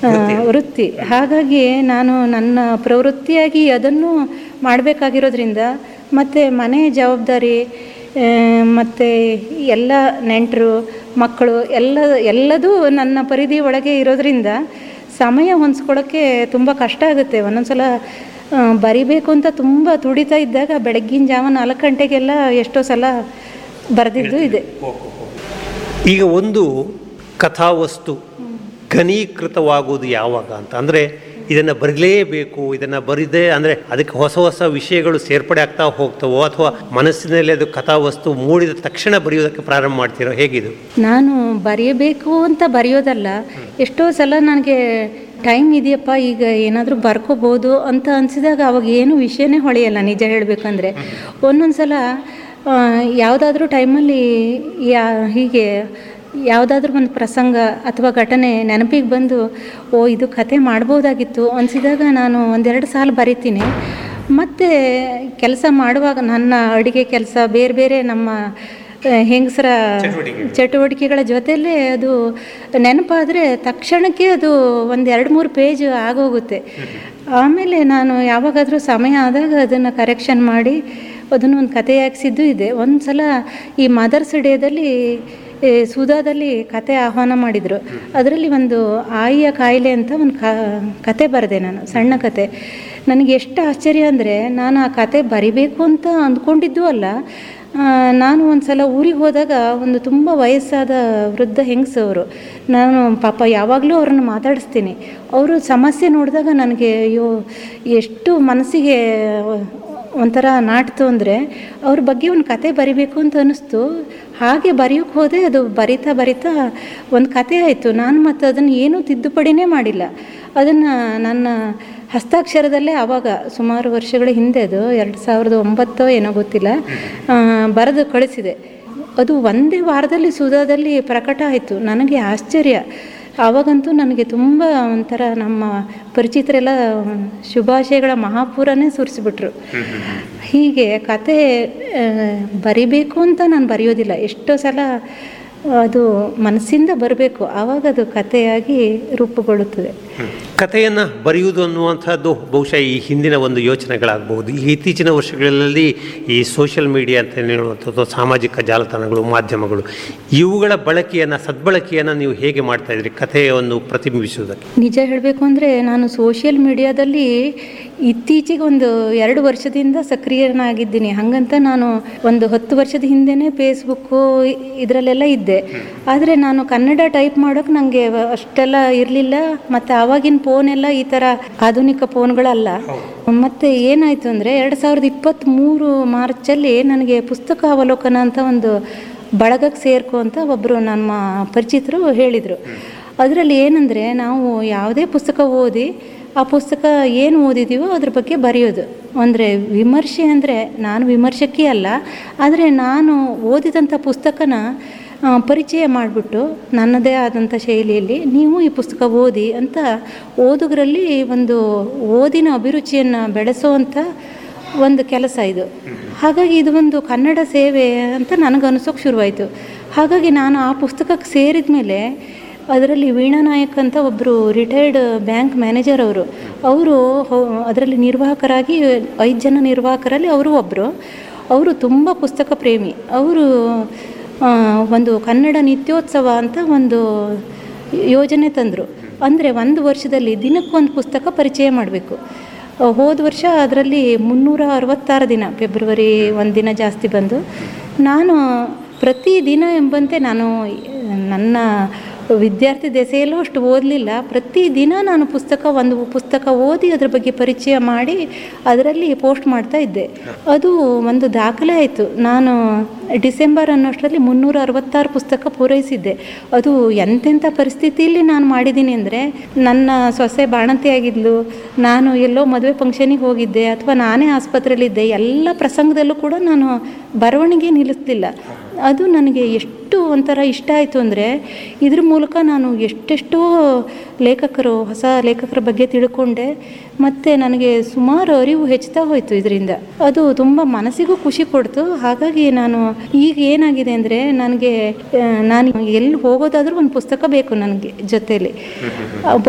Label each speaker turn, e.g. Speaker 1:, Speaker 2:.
Speaker 1: ಆ, ವೃತ್ತಿ ಹಾಗಾಗಿ ನಾನು ನನ್ನ ಪ್ರವೃತ್ತಿಯಾಗಿ ಅದನ್ನು ಮಾಡಬೇಕಾಗಿರೋದ್ರಿಂದ ಮತ್ತು ಮನೆ ಜವಾಬ್ದಾರಿ ಆ, ಮತ್ತು ಎಲ್ಲ ನೆಂಟರು ಮಕ್ಕಳು ಎಲ್ಲ ಎಲ್ಲದೂ ನನ್ನ ಪರಿಧಿ ಒಳಗೆ ಇರೋದ್ರಿಂದ ಸಮಯ ಹೊಂದ್ಸ್ಕೊಳ್ಳೋಕ್ಕೆ ತುಂಬ ಕಷ್ಟ ಆಗುತ್ತೆ ಒಂದೊಂದು ಸಲ ಆ, ಬರಿಬೇಕು ಅಂತ ತುಂಬ ತುಡಿತಾ ಇದ್ದಾಗ ಬೆಳಗ್ಗಿನ ಜಾವ ನಾಲ್ಕು ಗಂಟೆಗೆಲ್ಲ ಎಷ್ಟೋ ಸಲ ಬರೆದಿದ್ದು ಇದೆ
Speaker 2: ಈಗ ಒಂದು ಕಥಾವಸ್ತು ಘನೀಕೃತವಾಗುವುದು ಯಾವಾಗ ಅಂತ ಅಂದರೆ ಇದನ್ನು ಬರಲೇಬೇಕು ಇದನ್ನು ಬರಿದೆ ಅಂದರೆ ಅದಕ್ಕೆ ಹೊಸ ಹೊಸ ವಿಷಯಗಳು ಸೇರ್ಪಡೆ ಆಗ್ತಾ ಹೋಗ್ತವೋ ಅಥವಾ ಮನಸ್ಸಿನಲ್ಲಿ ಅದು ಕಥಾವಸ್ತು ಮೂಡಿದ ತಕ್ಷಣ ಬರೆಯೋದಕ್ಕೆ ಪ್ರಾರಂಭ ಮಾಡ್ತೀರೋ ಹೇಗಿದು
Speaker 1: ನಾನು ಬರೆಯಬೇಕು ಅಂತ ಬರೆಯೋದಲ್ಲ ಎಷ್ಟೋ ಸಲ ನನಗೆ ಟೈಮ್ ಇದೆಯಪ್ಪ ಈಗ ಏನಾದರೂ ಬರ್ಕೋಬೋದು ಅಂತ ಅನಿಸಿದಾಗ ಅವಾಗ ಏನು ವಿಷಯನೇ ಹೊಳೆಯಲ್ಲ ನಿಜ ಹೇಳಬೇಕಂದ್ರೆ ಒಂದೊಂದು ಸಲ ಯಾವುದಾದ್ರೂ ಟೈಮಲ್ಲಿ ಯಾ ಹೀಗೆ ಯಾವುದಾದ್ರೂ ಒಂದು ಪ್ರಸಂಗ ಅಥವಾ ಘಟನೆ ನೆನಪಿಗೆ ಬಂದು ಓ ಇದು ಕತೆ ಮಾಡ್ಬೋದಾಗಿತ್ತು ಅನಿಸಿದಾಗ ನಾನು ಒಂದೆರಡು ಸಾಲ ಬರಿತೀನಿ ಮತ್ತು ಕೆಲಸ ಮಾಡುವಾಗ ನನ್ನ ಅಡುಗೆ ಕೆಲಸ ಬೇರೆ ಬೇರೆ ನಮ್ಮ ಆ, ಹೆಂಗಸರ ಚಟುವಟಿಕೆಗಳ ಜೊತೆಲೇ ಅದು ನೆನಪಾದರೆ ತಕ್ಷಣಕ್ಕೆ ಅದು ಒಂದು ಎರಡು ಮೂರು ಪೇಜ್ ಆಗೋಗುತ್ತೆ ಆಮೇಲೆ ನಾನು ಯಾವಾಗಾದರೂ ಸಮಯ ಆದಾಗ ಅದನ್ನು ಕರೆಕ್ಷನ್ ಮಾಡಿ ಅದನ್ನು ಒಂದು ಕತೆ ಹಾಕ್ಸಿದ್ದು ಇದೆ ಒಂದು ಸಲ ಈ ಮದರ್ಸ್ ಡೇದಲ್ಲಿ ಈ ಸುಧಾದಲ್ಲಿ ಕತೆ ಆಹ್ವಾನ ಮಾಡಿದರು ಅದರಲ್ಲಿ ಒಂದು ಆಯಿಯ ಕಾಯಿಲೆ ಅಂತ ಒಂದು ಕ ಕತೆ ಬರೆದೆ ನಾನು ಸಣ್ಣ ಕತೆ ನನಗೆ ಎಷ್ಟು ಆಶ್ಚರ್ಯ ಅಂದರೆ ನಾನು ಆ ಕತೆ ಬರಿಬೇಕು ಅಂತ ಅಂದ್ಕೊಂಡಿದ್ದೂ ಅಲ್ಲ ಆ, ನಾನು ಒಂದು ಸಲ ಊರಿಗೆ ಹೋದಾಗ ಒಂದು ತುಂಬ ವಯಸ್ಸಾದ ವೃದ್ಧ ಹೆಂಗಸವರು ನಾನು ಪಾಪ ಯಾವಾಗಲೂ ಅವ್ರನ್ನ ಮಾತಾಡಿಸ್ತೀನಿ ಅವರು ಸಮಸ್ಯೆ ನೋಡಿದಾಗ ನನಗೆ ಅಯ್ಯೋ ಎಷ್ಟು ಮನಸ್ಸಿಗೆ ಒಂಥರ ನಾಟ್ತು ಅಂದರೆ ಅವ್ರ ಬಗ್ಗೆ ಒಂದು ಕತೆ ಬರಿಬೇಕು ಅಂತ ಅನ್ನಿಸ್ತು ಹಾಗೆ ಬರೆಯೋಕ್ಕೆ ಹೋದೆ ಅದು ಬರಿತಾ ಬರಿತಾ ಒಂದು ಕತೆ ಆಯಿತು ನಾನು ಮತ್ತು ಅದನ್ನು ಏನೂ ತಿದ್ದುಪಡಿನೇ ಮಾಡಿಲ್ಲ ಅದನ್ನು ನನ್ನ ಹಸ್ತಾಕ್ಷರದಲ್ಲೇ ಆವಾಗ ಸುಮಾರು ವರ್ಷಗಳ ಹಿಂದೆ ಅದು ಎರಡು ಸಾವಿರದ ಒಂಬತ್ತೋ ಏನೋ ಗೊತ್ತಿಲ್ಲ ಆ, ಬರೆದು ಕಳಿಸಿದೆ ಅದು ಒಂದೇ ವಾರದಲ್ಲಿ ಸುಧಾದಲ್ಲಿ ಪ್ರಕಟ ಆಯಿತು ನನಗೆ ಆಶ್ಚರ್ಯ ಆವಾಗಂತೂ ನನಗೆ ತುಂಬ ಒಂಥರ ನಮ್ಮ ಪರಿಚಿತರೆಲ್ಲ ಶುಭಾಶಯಗಳ ಮಹಾಪೂರನೇ ಸುರಿಸ್ಬಿಟ್ರು ಹೀಗೆ ಕತೆ ಆ, ಬರಿಬೇಕು ಅಂತ ನಾನು ಬರೆಯೋದಿಲ್ಲ ಎಷ್ಟೋ ಸಲ ಅದು ಮನಸ್ಸಿಂದ ಬರಬೇಕು ಆವಾಗ ಅದು ಕಥೆಯಾಗಿ ರೂಪುಗೊಳ್ಳುತ್ತದೆ
Speaker 2: ಕಥೆಯನ್ನು ಬರೆಯುವುದು ಅನ್ನುವಂಥದ್ದು ಬಹುಶಃ ಈ ಹಿಂದಿನ ಒಂದು ಯೋಚನೆಗಳಾಗಬಹುದು ಈ ಇತ್ತೀಚಿನ ವರ್ಷಗಳಲ್ಲಿ ಈ ಸೋಷಿಯಲ್ ಮೀಡಿಯಾ ಅಂತ ಹೇಳುವಂಥದ್ದು ಸಾಮಾಜಿಕ ಜಾಲತಾಣಗಳು ಮಾಧ್ಯಮಗಳು ಇವುಗಳ ಬಳಕೆಯನ್ನು ಸದ್ಬಳಕೆಯನ್ನು ನೀವು ಹೇಗೆ ಮಾಡ್ತಾ ಇದ್ರಿ ಕಥೆಯನ್ನು ಪ್ರತಿಬಿಂಬಿಸುವುದಕ್ಕೆ
Speaker 1: ನಿಜ ಹೇಳಬೇಕು ಅಂದರೆ ನಾನು ಸೋಷಿಯಲ್ ಮೀಡಿಯಾದಲ್ಲಿ ಇತ್ತೀಚೆಗೆ ಒಂದು ಎರಡು ವರ್ಷದಿಂದ ಸಕ್ರಿಯನಾಗಿದ್ದೀನಿ ಹಾಗಂತ ನಾನು ಒಂದು ಹತ್ತು ವರ್ಷದ ಹಿಂದೆನೇ ಫೇಸ್ಬುಕ್ಕು ಇದರಲ್ಲೆಲ್ಲ ಇದ್ದೆ ಆದರೆ ನಾನು ಕನ್ನಡ ಟೈಪ್ ಮಾಡೋಕೆ ನನಗೆ ಅಷ್ಟೆಲ್ಲ ಇರಲಿಲ್ಲ ಮತ್ತು ಆವಾಗಿನ ಫೋನ್ ಎಲ್ಲ ಈ ಥರ ಆಧುನಿಕ ಫೋನ್ಗಳಲ್ಲ ಮತ್ತು ಏನಾಯಿತು ಅಂದರೆ ಎರಡು ಸಾವಿರದ ಇಪ್ಪತ್ತ್ಮೂರು ಮಾರ್ಚಲ್ಲಿ ನನಗೆ ಪುಸ್ತಕ ಅವಲೋಕನ ಅಂತ ಒಂದು ಬಳಗಕ್ಕೆ ಸೇರ್ಕೊ ಅಂತ ಒಬ್ಬರು ನಮ್ಮ ಪರಿಚಿತರು ಹೇಳಿದರು ಅದರಲ್ಲಿ ಏನಂದರೆ ನಾವು ಯಾವುದೇ ಪುಸ್ತಕ ಓದಿ ಆ ಪುಸ್ತಕ ಏನು ಓದಿದ್ದೀವೋ ಅದ್ರ ಬಗ್ಗೆ ಬರೆಯೋದು ಅಂದರೆ ವಿಮರ್ಶೆ ಅಂದರೆ ನಾನು ವಿಮರ್ಶಕಿ ಅಲ್ಲ ಆದರೆ ನಾನು ಓದಿದಂಥ ಪುಸ್ತಕನ ಆ, ಪರಿಚಯ ಮಾಡಿಬಿಟ್ಟು ನನ್ನದೇ ಆದಂಥ ಶೈಲಿಯಲ್ಲಿ ನೀವು ಈ ಪುಸ್ತಕ ಓದಿ ಅಂತ ಓದುಗರಲ್ಲಿ ಒಂದು ಓದಿನ ಅಭಿರುಚಿಯನ್ನು ಬೆಳೆಸೋವಂಥ ಒಂದು ಕೆಲಸ ಇದು ಹಾಗಾಗಿ ಇದು ಒಂದು ಕನ್ನಡ ಸೇವೆ ಅಂತ ನನಗೆ ಅನಿಸೋಕೆ ಶುರುವಾಯಿತು ಹಾಗಾಗಿ ನಾನು ಆ ಪುಸ್ತಕಕ್ಕೆ ಸೇರಿದ ಮೇಲೆ ಅದರಲ್ಲಿ ವೀಣಾ ನಾಯಕ್ ಅಂತ ಒಬ್ಬರು ರಿಟೈರ್ಡ್ ಬ್ಯಾಂಕ್ ಮ್ಯಾನೇಜರ್ ಅವರು ಅವರು ಅದರಲ್ಲಿ ನಿರ್ವಾಹಕರಾಗಿ ಐದು ಜನ ನಿರ್ವಾಹಕರಲ್ಲಿ ಅವರು ಒಬ್ಬರು ಅವರು ತುಂಬ ಪುಸ್ತಕ ಪ್ರೇಮಿ ಅವರು ಆ, ಒಂದು ಕನ್ನಡ ನಿತ್ಯೋತ್ಸವ ಅಂತ ಒಂದು ಯೋಜನೆ ತಂದರು ಅಂದರೆ ಒಂದು ವರ್ಷದಲ್ಲಿ ದಿನಕ್ಕೊಂದು ಪುಸ್ತಕ ಪರಿಚಯ ಮಾಡಬೇಕು ಹೋದ ವರ್ಷ ಅದರಲ್ಲಿ ಮುನ್ನೂರ ಅರವತ್ತಾರು ದಿನ ಫೆಬ್ರವರಿ ಒಂದು ದಿನ ಜಾಸ್ತಿ ಬಂದು ನಾನು ಪ್ರತಿ ದಿನ ಎಂಬಂತೆ ನಾನು ನನ್ನ ವಿದ್ಯಾರ್ಥಿ ದೆಸೆಯಲ್ಲೂ ಅಷ್ಟು ಓದಲಿಲ್ಲ ಪ್ರತಿದಿನ ನಾನು ಪುಸ್ತಕ ಒಂದು ಪುಸ್ತಕ ಓದಿ ಅದ್ರ ಬಗ್ಗೆ ಪರಿಚಯ ಮಾಡಿ ಅದರಲ್ಲಿ ಪೋಸ್ಟ್ ಮಾಡ್ತಾ ಇದ್ದೆ ಅದು ಒಂದು ದಾಖಲೆ ಆಯಿತು ನಾನು ಡಿಸೆಂಬರ್ ಅನ್ನೋಷ್ಟರಲ್ಲಿ ಮುನ್ನೂರ ಅರವತ್ತಾರು ಪುಸ್ತಕ ಪೂರೈಸಿದ್ದೆ ಅದು ಎಂತೆಂಥ ಪರಿಸ್ಥಿತಿಯಲ್ಲಿ ನಾನು ಮಾಡಿದ್ದೀನಿ ಅಂದರೆ ನನ್ನ ಸೊಸೆ ಬಾಣಂತಿ ಆಗಿದ್ಲು ನಾನು ಎಲ್ಲೋ ಮದುವೆ ಫಂಕ್ಷನಿಗೆ ಹೋಗಿದ್ದೆ ಅಥವಾ ನಾನೇ ಆಸ್ಪತ್ರೆಯಲ್ಲಿದ್ದೆ ಎಲ್ಲ ಪ್ರಸಂಗದಲ್ಲೂ ಕೂಡ ನಾನು ಬರವಣಿಗೆ ನಿಲ್ಲಿಸ್ಲಿಲ್ಲ ಅದು ನನಗೆ ಎಷ್ಟು ಒಂಥರ ಇಷ್ಟ ಆಯಿತು ಅಂದರೆ ಇದ್ರ ಮೂಲಕ ನಾನು ಎಷ್ಟೆಷ್ಟೋ ಲೇಖಕರು ಹೊಸ ಲೇಖಕರ ಬಗ್ಗೆ ತಿಳ್ಕೊಂಡೆ ಮತ್ತು ನನಗೆ ಸುಮಾರು ಅರಿವು ಹೆಚ್ಚುತ್ತಾ ಹೋಯಿತು ಇದರಿಂದ ಅದು ತುಂಬ ಮನಸ್ಸಿಗೂ ಖುಷಿ ಕೊಡ್ತು ಹಾಗಾಗಿ ನಾನು ಈಗ ಏನಾಗಿದೆ ಅಂದರೆ ನನಗೆ ಆ, ನಾನು ಎಲ್ಲಿ ಹೋಗೋದಾದ್ರೂ ಒಂದು ಪುಸ್ತಕ ಬೇಕು ನನಗೆ ಜೊತೆಯಲ್ಲಿ ಒಬ್ಬ